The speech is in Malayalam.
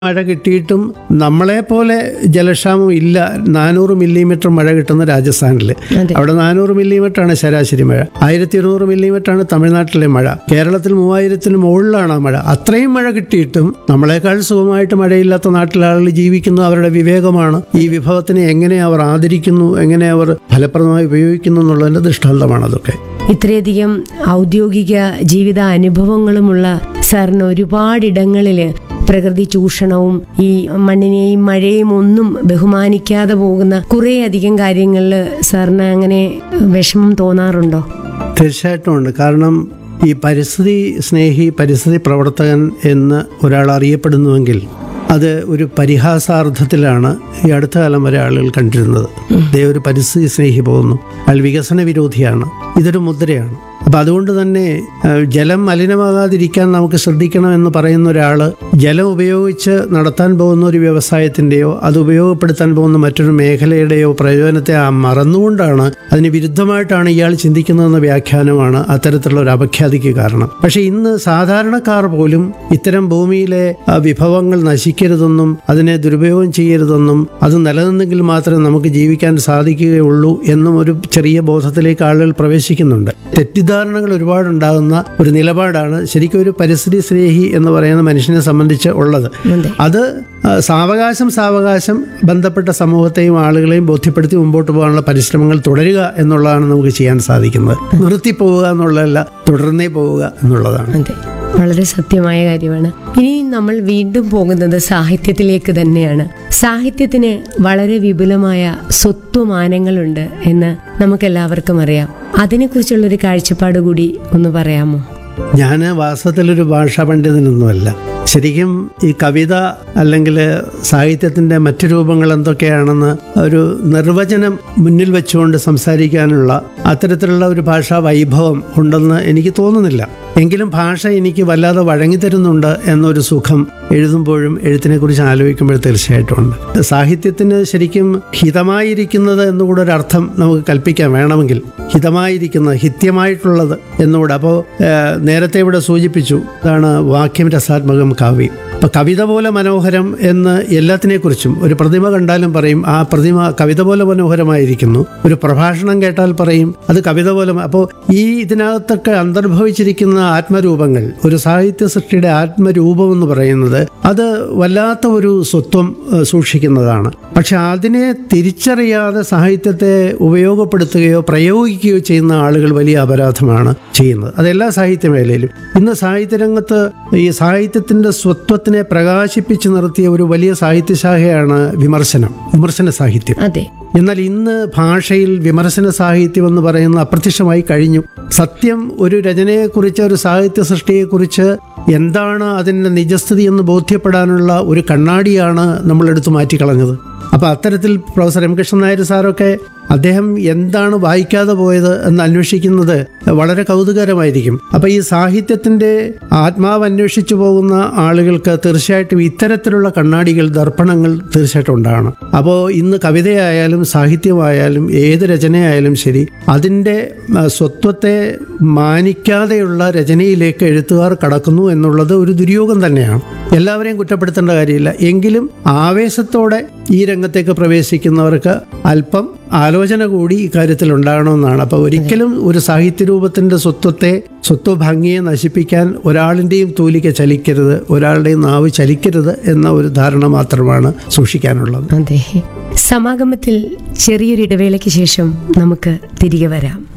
മഴ കിട്ടിയിട്ടും നമ്മളെ പോലെ ജലക്ഷാമം ഇല്ല നാനൂറ് മില്ലിമീറ്റർ മഴ കിട്ടുന്ന രാജസ്ഥാനിൽ അതെ. അവിടെ നാനൂറ് മില്ലിമീറ്റർ ആണ് ശരാശരി മഴ ആയിരത്തി ഇരുന്നൂറ് മില്ലിമീറ്റർ ആണ് തമിഴ്നാട്ടിലെ മഴ കേരളത്തിൽ മൂവായിരത്തിന് മുകളിലാണ് ആ മഴ അത്രയും മഴ കിട്ടിയിട്ടും നമ്മളെക്കാൾ സുഖമായിട്ട് മഴയില്ലാത്ത നാട്ടിലെ ആളുകൾ ജീവിക്കുന്നു അവരുടെ വിവേകമാണ് ഈ വിഭവത്തിനെ എങ്ങനെ അവർ ആദരിക്കുന്നു എങ്ങനെ അവർ ഫലപ്രദമായി ഉപയോഗിക്കുന്നു എന്നുള്ളതിന്റെ ദൃഷ്ടാന്തമാണ് അതൊക്കെ ഇത്രയധികം ഔദ്യോഗിക ജീവിത അനുഭവങ്ങളുമുള്ള സാറിന് ഒരുപാടിടങ്ങളിൽ പ്രകൃതി ചൂഷണവും ഈ മണ്ണിനെയും മഴയും ഒന്നും ബഹുമാനിക്കാതെ പോകുന്ന കുറേ അധികം കാര്യങ്ങളിൽ സാറിന് അങ്ങനെ വിഷമം തോന്നാറുണ്ടോ തീർച്ചയായിട്ടും ഉണ്ട് കാരണം ഈ പരിസ്ഥിതി സ്നേഹി പരിസ്ഥിതി പ്രവർത്തകൻ എന്ന് ഒരാൾ അറിയപ്പെടുന്നുവെങ്കിൽ അത് ഒരു പരിഹാസാർത്ഥത്തിലാണ് ഈ അടുത്ത കാലം വരെ ആളുകൾ കണ്ടിരുന്നത് ദേ ഒരു പരിസ്ഥിതി സ്നേഹി പോകുന്നു അയാൾ വികസന വിരോധിയാണ് ഇതൊരു മുദ്രയാണ് അപ്പം അതുകൊണ്ട് തന്നെ ആ, ജലം മലിനമാകാതിരിക്കാൻ നമുക്ക് ശ്രദ്ധിക്കണം എന്ന് പറയുന്ന ഒരാൾ ജലം ഉപയോഗിച്ച് നടത്താൻ പോകുന്ന ഒരു വ്യവസായത്തിൻ്റെയോ അത് ഉപയോഗപ്പെടുത്താൻ പോകുന്ന മറ്റൊരു മേഖലയുടെയോ പ്രയോജനത്തെ ആ മറന്നുകൊണ്ടാണ് അതിന് വിരുദ്ധമായിട്ടാണ് ഇയാൾ ചിന്തിക്കുന്നതെന്ന വ്യാഖ്യാനമാണ് അത്തരത്തിലുള്ള ഒരു അപഖ്യാതിക്ക് കാരണം പക്ഷേ ഇന്ന് സാധാരണക്കാർ പോലും ഇത്തരം ഭൂമിയിലെ ആ, വിഭവങ്ങൾ നശിക്കരുതെന്നും അതിനെ ദുരുപയോഗം ചെയ്യരുതെന്നും അത് നിലനിന്നെങ്കിൽ മാത്രമേ നമുക്ക് ജീവിക്കാൻ സാധിക്കുകയുള്ളൂ എന്നും ഒരു ചെറിയ ബോധത്തിലേക്ക് ആളുകൾ പ്രവേശിക്കുന്നുണ്ട് തെറ്റിദ്ധാരണകൾ ഒരുപാടുണ്ടാകുന്ന ഒരു നിലപാടാണ് ശരിക്കും ഒരു പരിസ്ഥിതി സ്നേഹി എന്ന് പറയുന്ന മനുഷ്യനെ സംബന്ധിച്ച് ഉള്ളത് അതെ. അത് ആ, സാവകാശം സാവകാശം ബന്ധപ്പെട്ട സമൂഹത്തെയും ആളുകളെയും ബോധ്യപ്പെടുത്തി മുമ്പോട്ട് പോകാനുള്ള പരിശ്രമങ്ങൾ തുടരുക എന്നുള്ളതാണ് നമുക്ക് ചെയ്യാൻ സാധിക്കുന്നത് നിർത്തി പോവുക എന്നുള്ളതല്ല തുടർന്നേ പോവുക എന്നുള്ളതാണ് അതെ വളരെ സത്യമായ കാര്യമാണ് ഇനി നമ്മൾ വീണ്ടും പോകുന്നത് സാഹിത്യത്തിലേക്ക് തന്നെയാണ് സാഹിത്യത്തിന് വളരെ വിപുലമായ സ്വത്വമാനങ്ങളുണ്ട് എന്ന് നമുക്കെല്ലാവർക്കും അറിയാം അതിനെക്കുറിച്ചുള്ളൊരു കാഴ്ചപ്പാട് കൂടി ഒന്ന് പറയാമോ ഞാൻ വാസ്തവത്തിലൊരു ഭാഷാ പണ്ഡിതനൊന്നുമല്ല ശരിക്കും ഈ കവിത അല്ലെങ്കിൽ സാഹിത്യത്തിൻ്റെ മറ്റു രൂപങ്ങൾ എന്തൊക്കെയാണെന്ന് ഒരു നിർവചനം മുന്നിൽ വെച്ചുകൊണ്ട് സംസാരിക്കാനുള്ള അത്തരത്തിലുള്ള ഒരു ഭാഷാ വൈഭവം ഉണ്ടെന്ന് എനിക്ക് തോന്നുന്നില്ല എങ്കിലും ഭാഷ എനിക്ക് വല്ലാതെ വഴങ്ങിത്തരുന്നുണ്ട് എന്നൊരു സുഖം എഴുതുമ്പോഴും എഴുത്തിനെ കുറിച്ച് ആലോചിക്കുമ്പോൾ തീർച്ചയായിട്ടും ഉണ്ട് സാഹിത്യത്തിന് ശരിക്കും ഹിതമായിരിക്കുന്നത് എന്നുകൂടെ ഒരു അർത്ഥം നമുക്ക് കൽപ്പിക്കാൻ വേണമെങ്കിൽ ഹിതമായിരിക്കുന്നത് ഹിത്യമായിട്ടുള്ളത് എന്നുകൂടെ അപ്പോൾ നേരത്തെ ഇവിടെ സൂചിപ്പിച്ചു ഇതാണ് വാക്യം രസാത്മകം കാവ്യം അപ്പൊ കവിത പോലെ മനോഹരം എന്ന് എല്ലാത്തിനെക്കുറിച്ചും ഒരു പ്രതിമ കണ്ടാലും പറയും ആ പ്രതിമ കവിത പോലെ മനോഹരമായിരിക്കുന്നു ഒരു പ്രഭാഷണം കേട്ടാൽ പറയും അത് കവിത പോലെ അപ്പോൾ ഈ ഇതിനകത്തൊക്കെ അന്തർഭവിച്ചിരിക്കുന്ന ആത്മരൂപങ്ങൾ ഒരു സാഹിത്യ സൃഷ്ടിയുടെ ആത്മരൂപം എന്ന് പറയുന്നത് അത് വല്ലാത്ത ഒരു സ്വത്വം ഏഹ്, സൂക്ഷിക്കുന്നതാണ് പക്ഷെ അതിനെ തിരിച്ചറിയാതെ സാഹിത്യത്തെ ഉപയോഗപ്പെടുത്തുകയോ പ്രയോഗിക്കുകയോ ചെയ്യുന്ന ആളുകൾ വലിയ അപരാധമാണ് ചെയ്യുന്നത് അതെല്ലാ സാഹിത്യ മേഖലയിലും ഇന്ന് സാഹിത്യരംഗത്ത് ഈ സാഹിത്യത്തിന്റെ സ്വത്വത്തിനെ പ്രകാശിപ്പിച്ചു നിർത്തിയ ഒരു വലിയ സാഹിത്യശാഖയാണ് വിമർശനം വിമർശന സാഹിത്യം അതെ എന്നാൽ ഇന്ന് ഭാഷയിൽ വിമർശന സാഹിത്യം എന്ന് പറയുന്ന അപ്രത്യക്ഷമായി കഴിഞ്ഞു സത്യം ഒരു രചനയെക്കുറിച്ച് ഒരു സാഹിത്യ സൃഷ്ടിയെക്കുറിച്ച് എന്താണ് അതിൻ്റെ നിജസ്ഥിതി എന്ന് ബോധ്യപ്പെടാനുള്ള ഒരു കണ്ണാടിയാണ് നമ്മൾ എടുത്തു മാറ്റിക്കളഞ്ഞത് അപ്പോൾ അത്തരത്തിൽ പ്രൊഫസർ എം കൃഷ്ണൻ നായർ സാറൊക്കെ അദ്ദേഹം എന്താണ് വായിക്കാതെ പോയത് എന്ന് അന്വേഷിക്കുന്നത് വളരെ കൗതുകരമായിരിക്കും അപ്പോൾ ഈ സാഹിത്യത്തിൻ്റെ ആത്മാവ് അന്വേഷിച്ചു പോകുന്ന ആളുകൾക്ക് തീർച്ചയായിട്ടും ഇത്തരത്തിലുള്ള കണ്ണാടികൾ ദർപ്പണങ്ങൾ തീർച്ചയായിട്ടും ഉണ്ടാകണം അപ്പോൾ ഇന്ന് കവിതയായാലും സാഹിത്യമായാലും ഏത് രചനയായാലും ശരി അതിൻ്റെ ആ, സ്വത്വത്തെ മാനിക്കാതെയുള്ള രചനയിലേക്ക് എഴുത്തുകാർ കടക്കുന്നു എന്നുള്ളത് ഒരു ദുര്യോഗം തന്നെയാണ് എല്ലാവരെയും കുറ്റപ്പെടുത്തേണ്ട കാര്യമില്ല എങ്കിലും ആവേശത്തോടെ ഈ രംഗത്തേക്ക് പ്രവേശിക്കുന്നവർക്ക് അല്പം ആലോചന കൂടി ഇക്കാര്യത്തിൽ ഉണ്ടാകണമെന്നാണ് അപ്പോൾ ഒരിക്കലും ഒരു സാഹിത്യ രൂപത്തിൻ്റെ സ്വത്വത്തെ സ്വത്വഭംഗിയെ നശിപ്പിക്കാൻ ഒരാളിൻ്റെയും തൂലിക ചലിക്കരുത് ഒരാളുടെയും നാവ് ചലിക്കരുത് എന്ന ഒരു ധാരണ മാത്രമാണ് സൂക്ഷിക്കാനുള്ളത് അതെ സമാഗമത്തിൽ ചെറിയൊരു ഇടവേളയ്ക്ക് ശേഷം നമുക്ക് തിരികെ വരാം